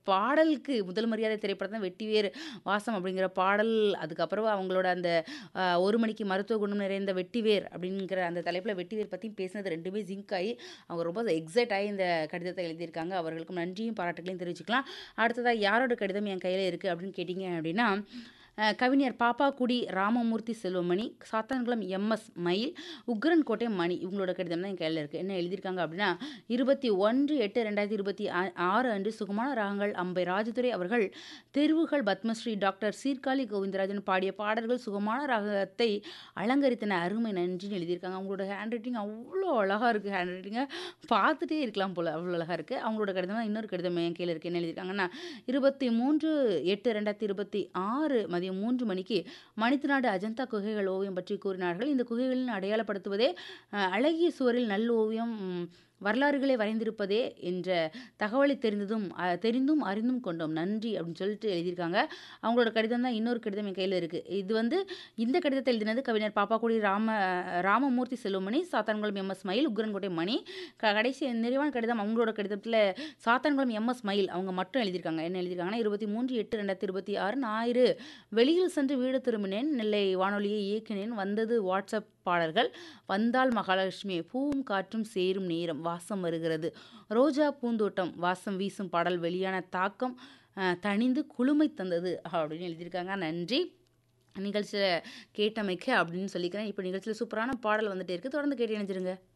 பாடலுக்கு முதல் மரியாதை திரைப்படம் தான் வெட்டிவேர் வாசம் அப்படிங்கிற பாடல் அதுக்கப்புறம் அவங்களோட அந்த அ, ஒரு மணிக்கு மருத்துவ குணம் நிறைந்த வெட்டிவேர் அப்படிங்கிற அந்த தலைப்பில் வெட்டிவேர் பற்றி பேசினது ரெண்டுமே ஜிங்க் ஆகி அவங்க ரொம்ப எக்ஸைட் ஆகி இந்த கடிதத்தை எழுதியிருக்காங்க அவர்களுக்கும் நன்றியும் பாராட்டுகளையும் தெரிவிச்சுக்கலாம் அடுத்ததாக யாரோட கடிதம் என் கையில் இருக்குது அப்படின்னு கேட்டிங்க அப்படின்னா அஹ், கவிஞர் பாப்பாக்குடி ராமமூர்த்தி செல்வமணி சாத்தான்குளம் எம்எஸ் மயில் உக்ரன் கோட்டை மணி இவங்களோட கடிதம் தான் என் கையில் இருக்குது என்ன எழுதியிருக்காங்க அப்படின்னா இருபத்தி ஒன்று எட்டு ரெண்டாயிரத்தி இருபத்தி ஆ- ஆறு அன்று சுகுமான ராகங்கள் அம்பை ராஜதுரை அவர்கள் தெருவுகள் பத்மஸ்ரீ டாக்டர் சீர்காழி கோவிந்தராஜன் பாடிய பாடல்கள் சுகமான ராகத்தை அலங்கரித்தன அருமை நன்றின்னு எழுதியிருக்காங்க அவங்களோட ஹேண்ட் ரைட்டிங் அவ்வளோ அழகாக இருக்குது ஹேண்ட் ரைட்டிங்கை பார்த்துட்டே இருக்கலாம் போல் அவ்வளோ அழகாக இருக்குது அவங்களோட கடிதம் தான் இன்னொரு கடிதம் என் கையில் இருக்குது என்ன எழுதியிருக்காங்கன்னா இருபத்தி மூன்று எட்டு ரெண்டாயிரத்தி இருபத்தி ஆறு மதியம் மூன்று மணிக்கு மணித்தநாடு அஜந்தா குகைகள் ஓவியம் பற்றி கூறினார்கள் இந்த குகைகளின் அடையாளப்படுத்துவதே அஹ், அழகிய சுவரில் நல் ஓவியம் ம், வரலாறுகளை வரைந்திருப்பதே என்ற தகவலை தெரிந்ததும் அஹ், தெரிந்தும் அறிந்தும் கொண்டோம் நன்றி அப்படின்னு சொல்லிட்டு எழுதியிருக்காங்க அவங்களோட கடிதம் தான் இன்னொரு கடிதம் என் கையில் இருக்குது இது வந்து இந்த கடிதத்தை எழுதினது கவிஞர் பாப்பாக்குடி ராம ராமமூர்த்தி செல்வமணி சாத்தான்குளம் எம்எஸ் மயில் உக்ரன்கோட்டை மணி க- கடைசி நிறைவான கடிதம் அவங்களோட கடிதத்தில் சாத்தான்குளம் எம்எஸ் மயில் அவங்க மட்டும் எழுதியிருக்காங்க என்ன எழுதியிருக்காங்கன்னா இருபத்தி மூன்று எட்டு ரெண்டாயிரத்தி இருபத்தி ஆறு ஞாயிறு வெளியில் சென்று வீடு திரும்பினேன் நெல்லை வானொலியை இயக்கினேன் வந்தது வாட்ஸ்அப் பாடல்கள் வந்தால் மகாலட்சுமி பூவும் காற்றும் சேரும் நேரம் வாசம் வருகிறது ரோஜா பூந்தோட்டம் வாசம் வீசும் பாடல் வெளியான தாக்கம் அஹ், தணிந்து குளுமை தந்தது அப்படின்னு எழுதியிருக்காங்க நன்றி நிகழ்ச்சியில் கேட்டமைக்க அப்படின்னு சொல்லிக்கிறேன் இப்போ நிகழ்ச்சியில் சூப்பரான பாடல் வந்துட்டே இருக்கு தொடர்ந்து கேட்டு இணைஞ்சிருங்க